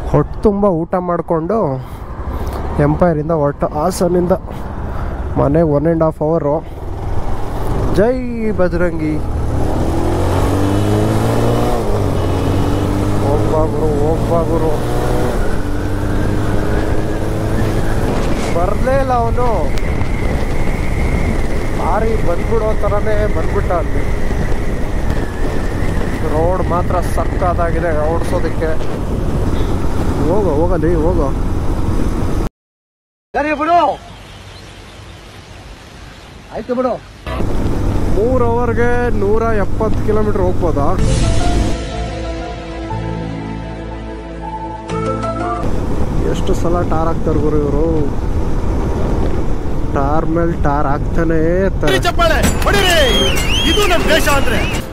ಹೊಟ್ಟೆ ತುಂಬ ಊಟ ಮಾಡಿಕೊಂಡು ಎಂಪೈರಿಂದ ಹೊರಟು ಹಾಸನಿಂದ ಮನೆಗೆ ಒನ್ ಆ್ಯಂಡ್ ಹಾಫ್ ಅವರು ಜೈ ಬಜರಂಗಿ ಹೋಗ್ಬಾ ಗುರು ಹೋಗ್ಬಾ ಗುರು ಬರಲೇ ಇಲ್ಲ ಅವನು ಲಾರಿ ಬಂದ್ಬಿಡೋ ಥರನೇ ಬಂದ್ಬಿಟ್ಟ ಅಲ್ಲಿ ರೋಡ್ ಮಾತ್ರ ಸಕ್ಕತ್ತಾಗಿದೆ ಓಡಿಸೋದಕ್ಕೆ ಹೋಗೋ ಹೋಗಲಿ ಹೋಗೋ ಸರಿ ಬಿಡು ಆಯ್ತು ಬಿಡು ಮೂರು ಅವರ್ಗೆ ನೂರ ಎಪ್ಪತ್ತು ಕಿಲೋಮೀಟ್ರ್ ಹೋಗ್ಬೋದಾ ಎಷ್ಟು ಸಲ ಟಾರ್ ಹಾಕ್ತಾರೆ ಗುರು ಇವರು ಟಾರ್ ಮೇಲೆ ಟಾರ್ ಹಾಕ್ತಾನೇ ಇರ್ತಾರೆ ಚಪ್ಪಾಳೆ ಹೊಡಿರಿ ಇದು ನಮ್ ದೇಶ ಅಂದ್ರೆ